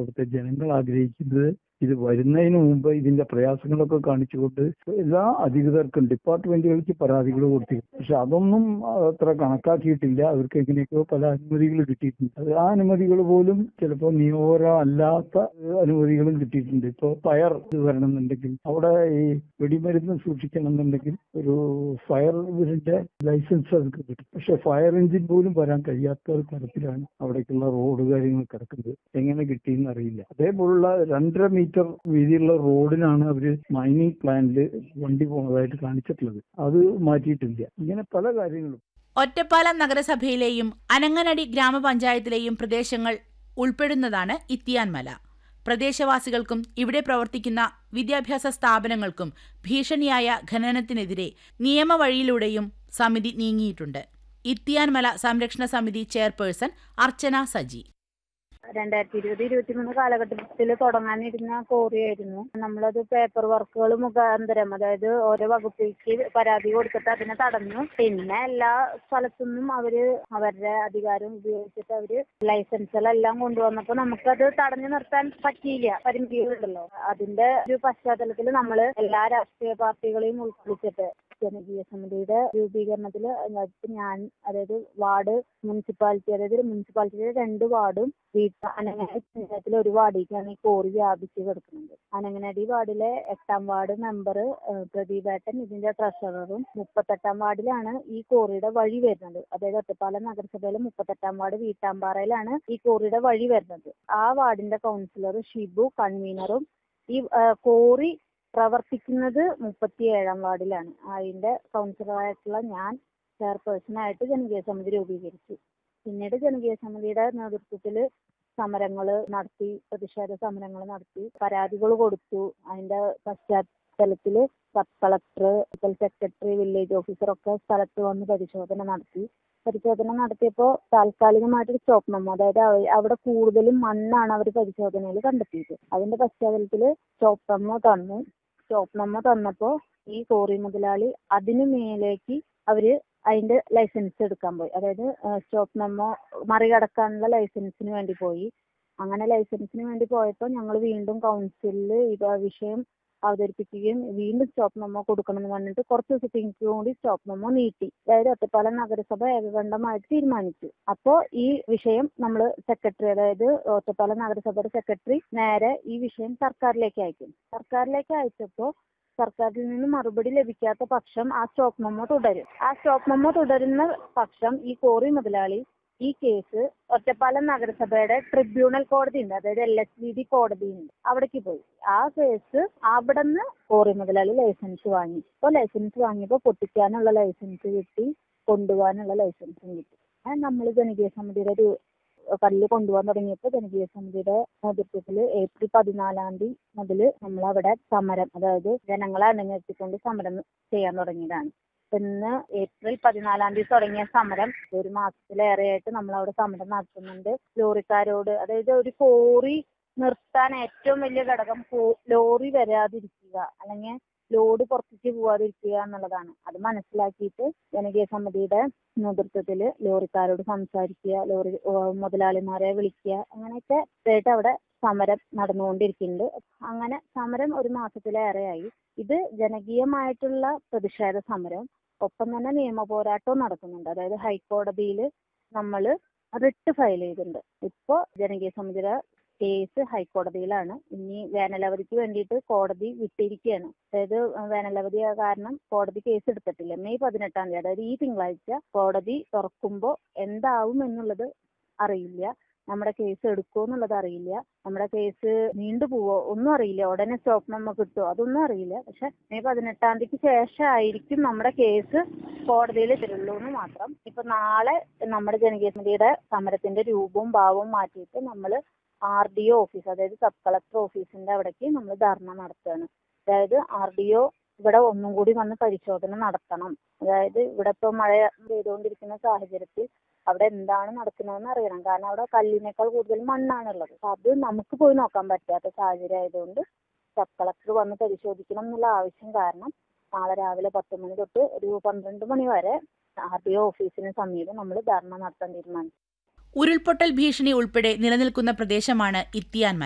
അവിടുത്തെ ജനങ്ങൾ ആഗ്രഹിക്കുന്നത് ഇത് വരുന്നതിന് മുമ്പ് ഇതിന്റെ പ്രയാസങ്ങളൊക്കെ കാണിച്ചുകൊണ്ട് എല്ലാ അധികൃതർക്കും ഡിപ്പാർട്ട്മെന്റുകൾക്ക് പരാതികൾ കൊടുത്തിരുന്നു പക്ഷെ അതൊന്നും അത്ര കണക്കാക്കിയിട്ടില്ല അവർക്ക് എങ്ങനെയൊക്കെയോ പല അനുമതികൾ കിട്ടിയിട്ടുണ്ട് അത് ആ അനുമതികൾ പോലും ചിലപ്പോൾ നിയമപരം അല്ലാത്ത അനുമതികളും കിട്ടിയിട്ടുണ്ട് ഇപ്പോൾ ഫയർ ഇത് വരണമെന്നുണ്ടെങ്കിൽ അവിടെ ഈ വെടിമരുന്ന് സൂക്ഷിക്കണം എന്നുണ്ടെങ്കിൽ ഒരു ഫയർ ഇതിന്റെ ലൈസൻസ് അവർക്ക് കിട്ടും പക്ഷെ ഫയർ എഞ്ചിൻ പോലും വരാൻ കഴിയാത്ത ഒരു തരത്തിലാണ് അവിടേക്കുള്ള റോഡ് കാര്യങ്ങൾ കിടക്കുന്നത് എങ്ങനെ കിട്ടിയെന്ന് അറിയില്ല അതേപോലുള്ള രണ്ടര മീറ്റർ വീതിയുള്ള റോഡിനാണ് അവര് മൈനിങ് പ്ലാന്റിൽ വണ്ടി പോകുന്നതായിട്ട് കാണിച്ചിട്ടുള്ളത് അത് മാറ്റിയിട്ടില്ല ഇങ്ങനെ പല കാര്യങ്ങളും ഒറ്റപ്പാലം നഗരസഭയിലെയും അനങ്ങനടി ഗ്രാമപഞ്ചായത്തിലെയും പ്രദേശങ്ങൾ ഉൾപ്പെടുന്നതാണ് ഇത്തിയാൻമല പ്രദേശവാസികൾക്കും ഇവിടെ പ്രവർത്തിക്കുന്ന വിദ്യാഭ്യാസ സ്ഥാപനങ്ങൾക്കും ഭീഷണിയായ ഖനനത്തിനെതിരെ നിയമവഴിയിലൂടെയും സമിതി നീങ്ങിയിട്ടുണ്ട് ഇത്തിയാൻമല സംരക്ഷണ സമിതി ചെയർപേഴ്സൺ അർച്ചന സജി രണ്ടായിരത്തി ഇരുപത് ഇരുപത്തിമൂന്ന് കാലഘട്ടത്തിൽ തുടങ്ങാനിരുന്ന കോറിയായിരുന്നു നമ്മളത് പേപ്പർ വർക്കുകൾ മുഖാന്തരം അതായത് ഓരോ വകുപ്പിലേക്ക് പരാതി കൊടുത്തിട്ട് അതിനെ തടഞ്ഞു പിന്നെ എല്ലാ സ്ഥലത്തുനിന്നും അവര് അവരുടെ അധികാരം ഉപയോഗിച്ചിട്ട് അവര് ലൈസൻസുകളെല്ലാം കൊണ്ടുവന്നപ്പോൾ നമുക്കത് തടഞ്ഞു നിർത്താൻ പറ്റിയില്ല പരിമിതികളുണ്ടല്ലോ അതിന്റെ ഒരു പശ്ചാത്തലത്തിൽ നമ്മൾ എല്ലാ രാഷ്ട്രീയ പാർട്ടികളെയും ഉൾക്കൊള്ളിച്ചിട്ട് ജനകീയ സമിതിയുടെ രൂപീകരണത്തിൽ അതിനകത്ത് ഞാൻ അതായത് വാർഡ് മുനിസിപ്പാലിറ്റി അതായത് മുനിസിപ്പാലിറ്റിയുടെ രണ്ട് വാർഡും വീട്ട അനങ്ങനടി പഞ്ചായത്തിലെ ഒരു വാർഡിലേക്കാണ് ഈ കോറി വ്യാപിച്ച് കിടക്കുന്നത് അനങ്ങനടി വാർഡിലെ എട്ടാം വാർഡ് മെമ്പർ പ്രദീപേട്ടൻ ഇതിന്റെ ട്രഷററും മുപ്പത്തെട്ടാം വാർഡിലാണ് ഈ കോറിയുടെ വഴി വരുന്നത് അതായത് ഒറ്റപ്പാലം നഗരസഭയിലെ മുപ്പത്തെട്ടാം വാർഡ് വീട്ടാമ്പാറയിലാണ് ഈ കോറിയുടെ വഴി വരുന്നത് ആ വാർഡിന്റെ കൗൺസിലർ ഷിബു കൺവീനറും ഈ കോറി പ്രവർത്തിക്കുന്നത് മുപ്പത്തിയേഴാം വാർഡിലാണ് അതിന്റെ കൗൺസിലറായിട്ടുള്ള ഞാൻ ചെയർപേഴ്സണായിട്ട് ജനകീയ സമിതി രൂപീകരിച്ചു പിന്നീട് ജനകീയ സമിതിയുടെ നേതൃത്വത്തിൽ സമരങ്ങൾ നടത്തി പ്രതിഷേധ സമരങ്ങൾ നടത്തി പരാതികൾ കൊടുത്തു അതിന്റെ പശ്ചാത്തലത്തിൽ sub collector secretary village officer ഒക്കെ സ്ഥലത്ത് വന്ന് പരിശോധന നടത്തി പരിശോധന നടത്തിയപ്പോൾ താൽക്കാലികമായിട്ടൊരു സ്റ്റോപ്പ് മെമ്മോ അതായത് അവിടെ കൂടുതലും മണ്ണാണ് അവർ പരിശോധനയിൽ കണ്ടെത്തിയത് അതിന്റെ പശ്ചാത്തലത്തിൽ സ്റ്റോപ്പ് മെമ്മോ തന്നു സ്റ്റോപ്പ് മെമ്മോ തന്നപ്പോൾ ഈ കോറി മുതലാളി അതിനു മേലേക്ക് അവര് അതിന്റെ ലൈസൻസ് എടുക്കാൻ പോയി അതായത് സ്റ്റോപ്പ് മെമ്മോ മറികടക്കാനുള്ള ലൈസൻസിന് വേണ്ടി പോയി അങ്ങനെ ലൈസൻസിന് വേണ്ടി പോയപ്പോൾ ഞങ്ങൾ വീണ്ടും കൗൺസിലിൽ ഈ വിഷയം അവതരിപ്പിക്കുകയും വീണ്ടും സ്റ്റോപ്പ് മെമ്മോ കൊടുക്കണമെന്ന് പറഞ്ഞിട്ട് കുറച്ച് ദിവസത്തേക്ക് കൂടി സ്റ്റോപ്പ് മെമ്മോ നീട്ടി അതായത് ഒറ്റപ്പാലം നഗരസഭ ഏകകണ്ഠമായിട്ട് തീരുമാനിച്ചു അപ്പോൾ ഈ വിഷയം നമ്മൾ സെക്രട്ടറി അതായത് ഒറ്റപ്പാലം നഗരസഭയുടെ സെക്രട്ടറി നേരെ ഈ വിഷയം സർക്കാരിലേക്ക് അയക്കും സർക്കാരിലേക്ക് അയച്ചപ്പോൾ സർക്കാരിൽ നിന്ന് മറുപടി ലഭിക്കാത്ത പക്ഷം ആ സ്റ്റോപ്പ് മെമ്മോ തുടരും ആ സ്റ്റോപ്പ് മെമ്മോ തുടരുന്ന പക്ഷം ഈ കോറി മുതലാളി ഈ കേസ് ഒറ്റപ്പാലം നഗരസഭയുടെ ട്രിബ്യൂണൽ കോടതി ഉണ്ട് അതായത് എൽ എസ് വി ഡി കോടതി ഉണ്ട് അവിടേക്ക് പോയി ആ കേസ് അവിടെ നിന്ന് കോറി മുതലാളി ലൈസൻസ് വാങ്ങി അപ്പോൾ ലൈസൻസ് വാങ്ങിയപ്പോൾ പൊട്ടിക്കാനുള്ള ലൈസൻസ് കിട്ടി കൊണ്ടുപോകാനുള്ള ലൈസൻസും കിട്ടി അത് നമ്മൾ ജനകീയ സമിതിയുടെ ഒരു കല്ല് കൊണ്ടുപോകാൻ തുടങ്ങിയപ്പോൾ ജനകീയ സമിതിയുടെ നേതൃത്വത്തിൽ ഏപ്രിൽ പതിനാലാം തീയതി മുതൽ നമ്മൾ അവിടെ സമരം അതായത് ജനങ്ങളെ അണിനിരത്തിക്കൊണ്ട് സമരം ചെയ്യാൻ തുടങ്ങിയതാണ് ഇന്ന് ഏപ്രിൽ പതിനാലാം തീയതി തുടങ്ങിയ സമരം ഒരു മാസത്തിലേറെയായിട്ട് നമ്മൾ അവിടെ സമരം നടത്തുന്നുണ്ട് ലോറിക്കാരോട് അതായത് ഒരു കോറി നിർത്താൻ ഏറ്റവും വലിയ ഘടകം ലോറി വരാതിരിക്കുക അല്ലെങ്കിൽ ലോഡ് പുറത്തേക്ക് പോവാതിരിക്കുക എന്നുള്ളതാണ് അത് മനസ്സിലാക്കിയിട്ട് ജനകീയ സമിതിയുടെ നേതൃത്വത്തിൽ ലോറിക്കാരോട് സംസാരിക്കുക ലോറി മുതലാളിമാരെ വിളിക്കുക അങ്ങനെയൊക്കെ ആയിട്ട് അവിടെ സമരം നടന്നുകൊണ്ടിരിക്കുന്നുണ്ട് അങ്ങനെ സമരം ഒരു മാസത്തിലേറെയായി ഇത് ജനകീയമായിട്ടുള്ള പ്രതിഷേധ സമരം ഒപ്പം തന്നെ നിയമ പോരാട്ടവും നടക്കുന്നുണ്ട് അതായത് ഹൈക്കോടതിയിൽ നമ്മൾ റിട്ട് ഫയൽ ചെയ്തിട്ടുണ്ട് ഇപ്പോൾ ജനകീയ സമിതിയുടെ കേസ് ഹൈക്കോടതിയിലാണ് ഇനി വേനലവധിക്ക് വേണ്ടിയിട്ട് കോടതി വിട്ടിരിക്കുകയാണ് അതായത് വേനലവധി കാരണം കോടതി കേസ് എടുത്തിട്ടില്ല മെയ് പതിനെട്ടാം തീയതി അതായത് ഈ തിങ്കളാഴ്ച കോടതി തുറക്കുമ്പോൾ എന്താവും എന്നുള്ളത് അറിയില്ല നമ്മുടെ കേസ് എടുക്കുമോ എന്നുള്ളത് അറിയില്ല നമ്മുടെ കേസ് നീണ്ടുപോവോ ഒന്നും അറിയില്ല ഉടനെ സ്റ്റോപ്പ് മെമ്മോ കിട്ടുമോ അതൊന്നും അറിയില്ല പക്ഷെ മെയ് പതിനെട്ടാം തീയതിക്ക് ശേഷമായിരിക്കും നമ്മുടെ കേസ് കോടതിയിൽ തരുള്ളൂ എന്ന് മാത്രം ഇപ്പൊ നാളെ നമ്മുടെ ജനകീയ സമിതിയുടെ സമരത്തിന്റെ രൂപവും ഭാവവും മാറ്റിയിട്ട് നമ്മൾ ആർ ഡി ഒ ഓഫീസ് അതായത് സബ് കളക്ടർ ഓഫീസിന്റെ അവിടേക്ക് നമ്മൾ ധർണ നടത്തുകയാണ് അതായത് ആർ ഡി ഒ ഇവിടെ ഒന്നും കൂടി വന്ന് പരിശോധന നടത്തണം അതായത് ഇവിടെ ഇപ്പോൾ മഴ പെയ്തുകൊണ്ടിരിക്കുന്ന സാഹചര്യത്തിൽ അവിടെ എന്താണ് നടക്കുന്നതെന്ന് അറിയണം കാരണം അവിടെ കല്ലിനേക്കാൾ കൂടുതൽ മണ്ണാണുള്ളത് അപ്പൊ അത് നമുക്ക് പോയി നോക്കാൻ പറ്റാത്ത സാഹചര്യം ആയതുകൊണ്ട് സബ് കളക്ടർ വന്ന് പരിശോധിക്കണം എന്നുള്ള ആവശ്യം കാരണം നാളെ രാവിലെ പത്ത് മണി തൊട്ട് ഒരു പന്ത്രണ്ട് മണി വരെ ആർ ഡി ഒ ഓഫീസിന് സമീപം നമ്മൾ ധർണ നടത്താൻ തീരുമാനിച്ചു ഉരുൾപൊട്ടൽ ഭീഷണി ഉൾപ്പെടെ നിലനിൽക്കുന്ന പ്രദേശമാണ് ഇത്തിയാൻമല